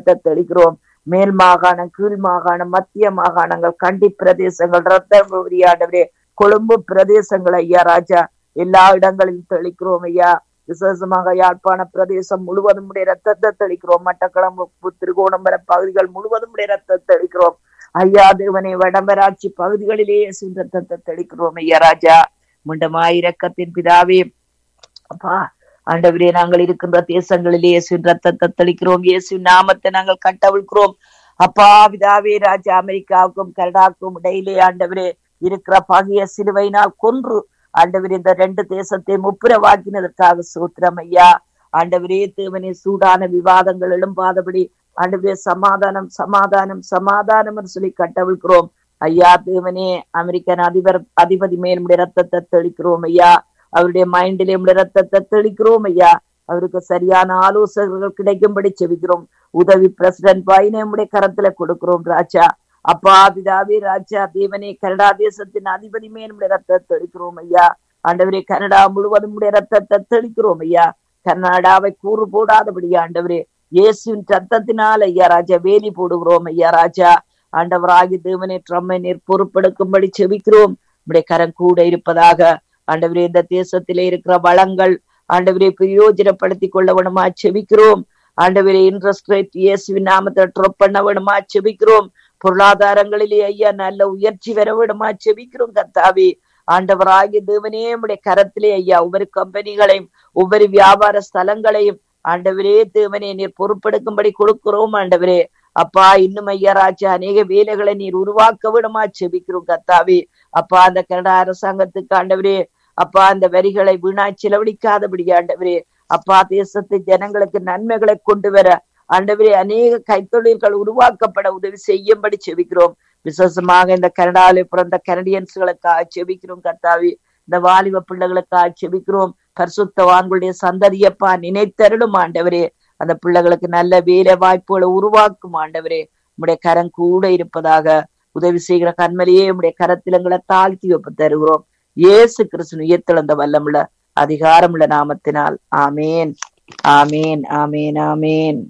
ரத்தத்தை தெளிக்கிறோம் மேல் மாகாணம் கீழ் மாகாணம் மத்திய மாகாணங்கள் கண்டி பிரதேசங்கள் ரத்தபுரி ஆண்டவரே கொழும்பு பிரதேசங்கள் ஐயா ராஜா எல்லா இடங்களிலும் தெளிக்கிறோம் ஐயா விசேஷமாக யாழ்ப்பாண பிரதேசம் முழுவதும் உடைய ரத்தத்தை தெளிக்கிறோம் மட்டக்களம்பு திருகோணமலை பகுதிகள் முழுவதும் உடைய ரத்தத்தை தெளிக்கிறோம் ஐயா தேவனை வடமராட்சி பகுதிகளிலேயே இயேசுவின் ரத்தத்தை தெளிக்கிறோம் ஐயா ராஜா மீண்டும் இரக்கத்தின் பிதாவே அப்பா ஆண்டவரே நாங்கள் இருக்கின்ற தேசங்களிலே இயேசுவின் ரத்தத்தை தெளிக்கிறோம் இயேசுவின் நாமத்தை நாங்கள் கட்டவிழ்கிறோம் அப்பா பிதாவே ராஜா அமெரிக்காவுக்கும் கனடாவுக்கும் இடையிலே ஆண்டவரே இருக்கிற பகைய சிலுவையினால் கொன்று ஆண்டவர் இந்த ரெண்டு தேசத்தை முப்புரவாக்கினதற்காக சூத்திரம் ஐயா ஆண்டவரே தேவனே சூடான விவாதங்கள் எழும்பாதபடி ஆண்டவரே சமாதானம் சமாதானம் சமாதானம் என்று சொல்லி கட்டவிழ்கிறோம் ஐயா தேவனே அமெரிக்கன் அதிபர் அதிபதி மேல் ரத்தத்தை தெளிக்கிறோம் ஐயா அவருடைய மைண்டிலே ரத்தத்தை தெளிக்கிறோம் ஐயா அவருக்கு சரியான ஆலோசகர்கள் கிடைக்கும்படி செவிக்கிறோம் உதவி பிரசிடன்ட் பாயினை நம்முடைய கரத்துல கொடுக்கிறோம் ராஜா அப்பா பிதாவே ராஜா தேவனே கனடா தேசத்தின் அதிபதி மேனுடைய ரத்தத்தை தெளிக்கிறோம் ஐயா ஆண்டவரே கனடா முழுவதும் உடைய ரத்தத்தை தெளிக்கிறோம் ஐயா கர்நாடாவை கூறு போடாதபடி ஆண்டவரே இயேசுவின் ரத்தத்தினால் ஐயா ராஜா வேலி போடுகிறோம் ஐயா ராஜா ஆண்டவராகி தேவனே ட்ரம்மை நீர் பொறுப்பெடுக்கும்படி செபிக்கிறோம் உடைய கரம் கூட இருப்பதாக ஆண்டவரே இந்த தேசத்திலே இருக்கிற வளங்கள் ஆண்டவரே பிரயோஜனப்படுத்திக் கொள்ள வேணுமா செபிக்கிறோம் ஆண்டவரே இன்ட்ரெஸ்ட் ரேட் இயேசுவின் நாமத்தை ட்ரொப் பண்ண வேணுமா செபிக்கிறோம் பொருளாதாரங்களிலே ஐயா நல்ல உயர்ச்சி வர வேணுமா செபிக்கிறோம் கர்த்தாவே ஆண்டவராகிய தேவனே உடைய கரத்திலே ஐயா ஒவ்வொரு கம்பெனிகளையும் ஒவ்வொரு வியாபார ஸ்தலங்களையும் ஆண்டவரே தேவனே நீர் பொறுப்பெடுக்கும்படி கொடுக்கிறோம் ஆண்டவரே அப்பா இன்னும் ஐயா ராஜா அநேக வேலைகளை நீர் உருவாக்க விடுமா செபிக்கிறோம் கத்தாவே அப்பா அந்த கனடா அரசாங்கத்துக்கு ஆண்டவரே அப்பா அந்த வரிகளை வீணாய் செலவழிக்காதபடி ஆண்டவரே அப்பா தேசத்து ஜனங்களுக்கு நன்மைகளை கொண்டு வர ஆண்டவரே அநேக கைத்தொழில்கள் உருவாக்கப்பட உதவி செய்யும்படி செபிக்கிறோம் விசேஷமாக இந்த கனடாவில் பிறந்த கனடியன்ஸ்களுக்காக செபிக்கிறோம் கர்த்தாவி இந்த வாலிப பிள்ளைகளுக்காக செபிக்கிறோம் பரிசுத்தவான்களுடைய சந்ததியப்பா நினைத்தருளும் ஆண்டவரே அந்த பிள்ளைகளுக்கு நல்ல வேலை வாய்ப்புகளை உருவாக்கும் ஆண்டவரே உடைய கரம் கூட இருப்பதாக உதவி செய்கிற கண்மலையே உடைய கரத்திலங்களை தாழ்த்தி வைப்பு தருகிறோம் இயேசு கிறிஸ்து உயர்த்திழந்த வல்லமுள்ள அதிகாரமுள்ள நாமத்தினால் ஆமேன் ஆமேன் ஆமேன் ஆமேன்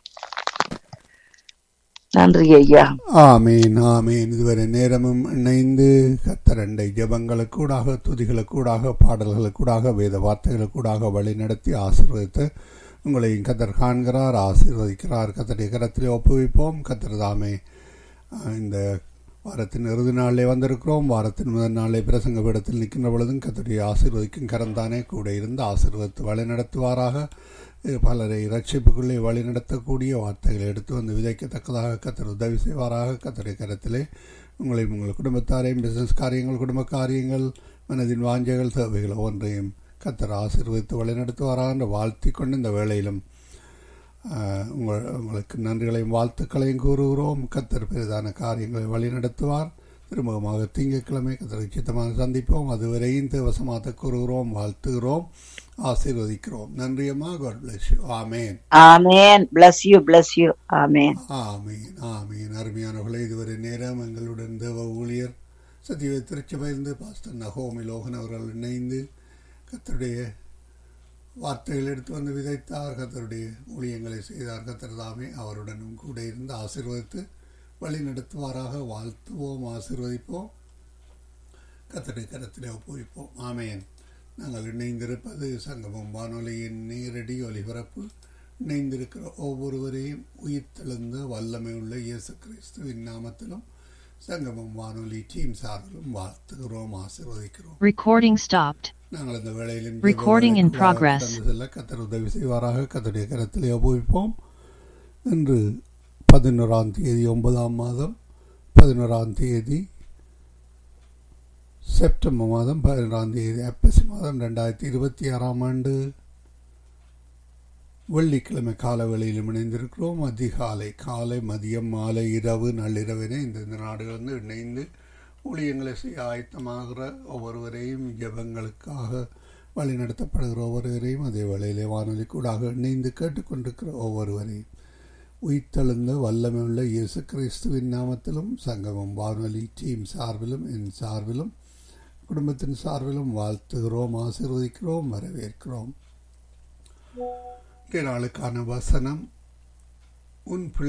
நன்றி ஐயா ஆமீன் ஆமீன் இதுவரை நேரமும் இணைந்து கத்தரண்டை ஜபங்களுக்கூடாக துதிகளுக்கூடாக பாடல்களுக்கூடாக வேத வார்த்தைகளுக்கூடாக வழி நடத்தி ஆசீர்வதித்து உங்களையும் கத்தர் காண்கிறார் ஆசீர்வதிக்கிறார் கத்தருடைய கரத்திலே ஒப்புவிப்போம் கத்தர் தாமே இந்த வாரத்தின் இறுதி நாளிலே வந்திருக்கிறோம் வாரத்தின் முதல் நாளே பிரசங்க பீடத்தில் நிற்கின்ற பொழுதும் கத்தருடைய ஆசீர்வதிக்கும் கரந்தானே கூட இருந்து ஆசீர்வதித்து வழி நடத்துவாராக பலரை ரட்சிப்புக்குள்ளே வழி நடத்தக்கூடிய வார்த்தைகளை எடுத்து வந்து விதைக்கத்தக்கதாக கத்தர் உதவி செய்வாராக கத்தருடைய கரத்திலே உங்களையும் உங்கள் குடும்பத்தாரையும் பிசினஸ் காரியங்கள் குடும்ப காரியங்கள் மனதின் வாஞ்சைகள் தேவைகள் ஒன்றையும் கத்தர் ஆசீர்வதித்து வழிநடத்துவாராக என்று வாழ்த்தி கொண்டு இந்த வேளையிலும் உங்கள் உங்களுக்கு நன்றிகளையும் வாழ்த்துக்களையும் கூறுகிறோம் கத்தர் பெரிதான காரியங்களை வழிநடத்துவார் திருமுகமாக திங்கட்கிழமை கத்தரை சித்தமாக சந்திப்போம் அதுவரையும் தேவசமாக கூறுகிறோம் வாழ்த்துகிறோம் ஆசீர்வதிக்கிறோம் நன்றியம்மா God bless you amen amen bless you bless you amen ஆமீன் ஆமீன் அருமையானவர்களே இதுவரை நேரம் எங்களுடன் தேவ ஊழியர் சத்திய திருச்சபையிலிருந்து பாஸ்டர் நகோமி லோகன் அவர்கள் இணைந்து கத்தருடைய வார்த்தைகள் எடுத்து வந்து விதைத்தார் கத்தருடைய ஊழியங்களை செய்தார் கத்தர் தாமே அவருடனும் கூட இருந்து ஆசீர்வதித்து வழி நடத்துவாராக வாழ்த்துவோம் ஆசீர்வதிப்போம் கத்தருடைய கரத்திலே ஒப்புவிப்போம் ஆமேன் நாங்கள் இணைந்திருப்பது சங்கமம் வானொலியின் நேரடி ஒலிபரப்பு இணைந்திருக்கிற ஒவ்வொருவரையும் உயிர்த்தெழுந்த வல்லமை உள்ள இயேசு கிறிஸ்துவின் நாமத்திலும் சங்கமம் வானொலி டீம் சார்பிலும் வாழ்த்துகிறோம் ஆசீர்வதிக்கிறோம் Recording stopped. நாங்கள் இந்த வேளையிலும் Recording in progress. செல்ல கத்தர் உதவி செய்வாராக கத்தருடைய கரத்திலே உபயோகிப்போம் இன்று பதினோராம் தேதி ஒன்பதாம் மாதம் பதினோராம் தேதி செப்டம்பர் மாதம் பதினோராம் தேதி ஐப்பசி மாதம் ரெண்டாயிரத்தி இருபத்தி ஆறாம் ஆண்டு வெள்ளிக்கிழமை கால வேளையிலும் இணைந்திருக்கிறோம் அதிகாலை காலை மதியம் மாலை இரவு நள்ளிரவினை இந்த இந்த நாடுகளிலிருந்து இணைந்து ஊழியங்களை செய்ய ஆயத்தமாகிற ஒவ்வொருவரையும் ஜபங்களுக்காக வழிநடத்தப்படுகிற ஒவ்வொருவரையும் அதே வேளையிலே வானொலி கூடாக இணைந்து கேட்டுக்கொண்டிருக்கிற ஒவ்வொருவரையும் உயிர்த்தெழுந்த வல்லமை உள்ள இயேசு கிறிஸ்துவின் நாமத்திலும் சங்கமம் வானொலி டீம் சார்பிலும் என் சார்பிலும் குடும்பத்தின் சார்பிலும் வாழ்த்துகிறோம் ஆசீர்வதிக்கிறோம் வரவேற்கிறோம் இன்றைய நாளுக்கான வசனம் உன் பிள்ளை